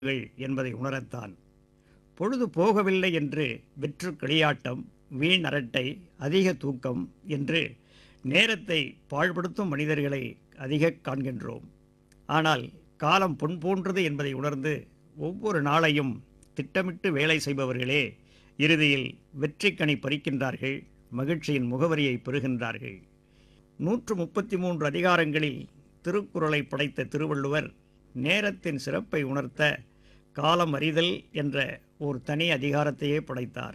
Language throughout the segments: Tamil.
கள் என்பதை உணரத்தான் பொழுது போகவில்லை என்று வெற்று களியாட்டம் வீண் அரட்டை அதிக தூக்கம் என்று நேரத்தை பாழ்படுத்தும் மனிதர்களை அதிக காண்கின்றோம் ஆனால் காலம் பொன் போன்றது என்பதை உணர்ந்து ஒவ்வொரு நாளையும் திட்டமிட்டு வேலை செய்பவர்களே இறுதியில் வெற்றிக்கனி பறிக்கின்றார்கள் மகிழ்ச்சியின் முகவரியை பெறுகின்றார்கள் நூற்று முப்பத்தி மூன்று அதிகாரங்களில் திருக்குறளை படைத்த திருவள்ளுவர் நேரத்தின் சிறப்பை உணர்த்த காலம் அறிதல் என்ற ஒரு தனி அதிகாரத்தையே படைத்தார்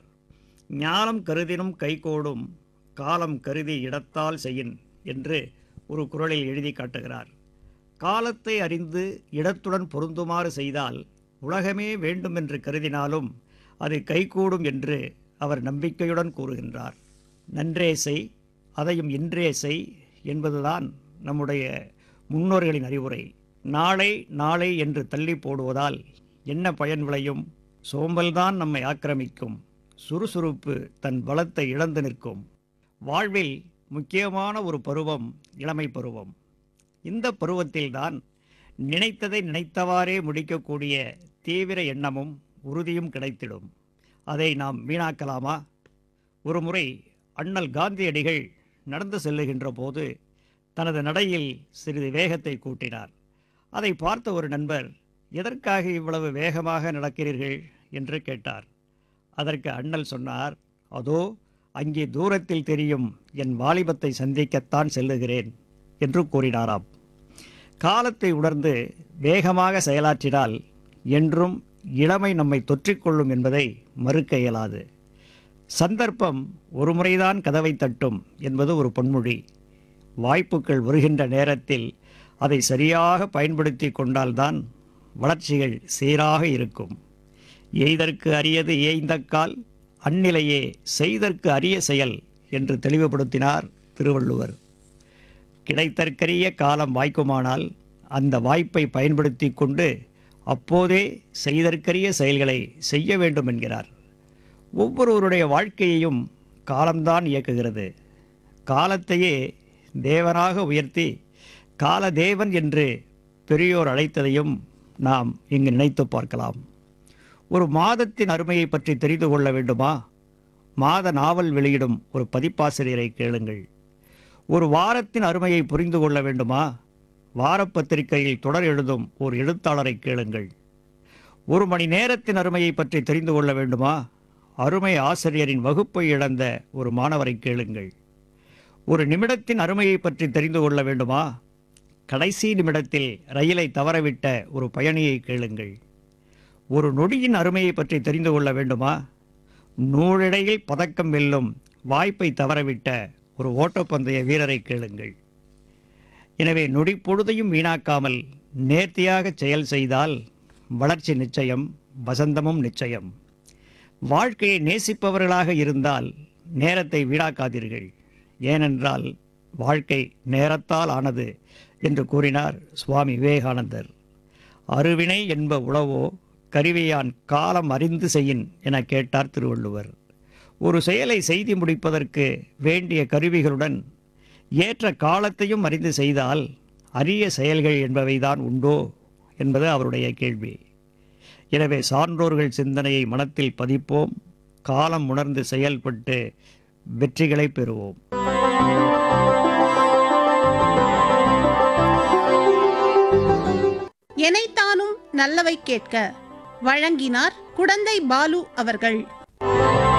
ஞானம் கருதினும் கைகோடும் காலம் கருதி இடத்தால் செய்யின் என்று ஒரு குறளில் எழுதி காட்டுகிறார் காலத்தை அறிந்து இடத்துடன் பொருந்துமாறு செய்தால் உலகமே வேண்டுமென்று கருதினாலும் அது கைகூடும் என்று அவர் நம்பிக்கையுடன் கூறுகின்றார் நன்றே செய் அதையும் இன்றே செய் என்பதுதான் நம்முடைய முன்னோர்களின் அறிவுரை நாளை நாளை என்று தள்ளி போடுவதால் என்ன பயன் விளையும் சோம்பல்தான் நம்மை ஆக்கிரமிக்கும் சுறுசுறுப்பு தன் பலத்தை இழந்து நிற்கும் வாழ்வில் முக்கியமான ஒரு பருவம் இளமை பருவம் இந்த பருவத்தில்தான் நினைத்ததை நினைத்தவாறே முடிக்கக்கூடிய தீவிர எண்ணமும் உறுதியும் கிடைத்திடும் அதை நாம் வீணாக்கலாமா ஒரு முறை அண்ணல் காந்தியடிகள் நடந்து செல்லுகின்ற போது தனது நடையில் சிறிது வேகத்தை கூட்டினார் அதை பார்த்த ஒரு நண்பர் எதற்காக இவ்வளவு வேகமாக நடக்கிறீர்கள் என்று கேட்டார் அதற்கு அண்ணல் சொன்னார் அதோ அங்கே தூரத்தில் தெரியும் என் வாலிபத்தை சந்திக்கத்தான் செல்லுகிறேன் என்று கூறினாராம் காலத்தை உணர்ந்து வேகமாக செயலாற்றினால் என்றும் இளமை நம்மை தொற்றிக்கொள்ளும் என்பதை மறுக்க இயலாது சந்தர்ப்பம் ஒரு முறைதான் கதவை தட்டும் என்பது ஒரு பொன்மொழி வாய்ப்புகள் வருகின்ற நேரத்தில் அதை சரியாக பயன்படுத்தி கொண்டால்தான் வளர்ச்சிகள் சீராக இருக்கும் எய்தற்கு அரியது ஏய்ந்தக்கால் அந்நிலையே செய்தற்கு அரிய செயல் என்று தெளிவுபடுத்தினார் திருவள்ளுவர் கிடைத்தற்கரிய காலம் வாய்க்குமானால் அந்த வாய்ப்பை பயன்படுத்தி கொண்டு அப்போதே செய்தற்கரிய செயல்களை செய்ய வேண்டும் என்கிறார் ஒவ்வொருவருடைய வாழ்க்கையையும் காலம்தான் இயக்குகிறது காலத்தையே தேவனாக உயர்த்தி காலதேவன் என்று பெரியோர் அழைத்ததையும் நாம் இங்கு நினைத்து பார்க்கலாம் ஒரு மாதத்தின் அருமையை பற்றி தெரிந்து கொள்ள வேண்டுமா மாத நாவல் வெளியிடும் ஒரு பதிப்பாசிரியரை கேளுங்கள் ஒரு வாரத்தின் அருமையை புரிந்து கொள்ள வேண்டுமா வாரப்பத்திரிகையில் தொடர் எழுதும் ஒரு எழுத்தாளரை கேளுங்கள் ஒரு மணி நேரத்தின் அருமையை பற்றி தெரிந்து கொள்ள வேண்டுமா அருமை ஆசிரியரின் வகுப்பை இழந்த ஒரு மாணவரை கேளுங்கள் ஒரு நிமிடத்தின் அருமையை பற்றி தெரிந்து கொள்ள வேண்டுமா கடைசி நிமிடத்தில் ரயிலை தவறவிட்ட ஒரு பயணியை கேளுங்கள் ஒரு நொடியின் அருமையை பற்றி தெரிந்து கொள்ள வேண்டுமா நூழிடையில் பதக்கம் வெல்லும் வாய்ப்பை தவறவிட்ட ஒரு ஓட்டப்பந்தய வீரரை கேளுங்கள் எனவே நொடி பொழுதையும் வீணாக்காமல் நேர்த்தியாக செயல் செய்தால் வளர்ச்சி நிச்சயம் வசந்தமும் நிச்சயம் வாழ்க்கையை நேசிப்பவர்களாக இருந்தால் நேரத்தை வீணாக்காதீர்கள் ஏனென்றால் வாழ்க்கை நேரத்தால் ஆனது என்று கூறினார் சுவாமி விவேகானந்தர் அருவினை என்ப உளவோ கருவியான் காலம் அறிந்து செய்யின் என கேட்டார் திருவள்ளுவர் ஒரு செயலை செய்து முடிப்பதற்கு வேண்டிய கருவிகளுடன் ஏற்ற காலத்தையும் அறிந்து செய்தால் அரிய செயல்கள் என்பவைதான் உண்டோ என்பது அவருடைய கேள்வி எனவே சான்றோர்கள் சிந்தனையை மனத்தில் பதிப்போம் காலம் உணர்ந்து செயல்பட்டு வெற்றிகளை பெறுவோம் எனைத்தானும் நல்லவை கேட்க வழங்கினார் குடந்தை பாலு அவர்கள்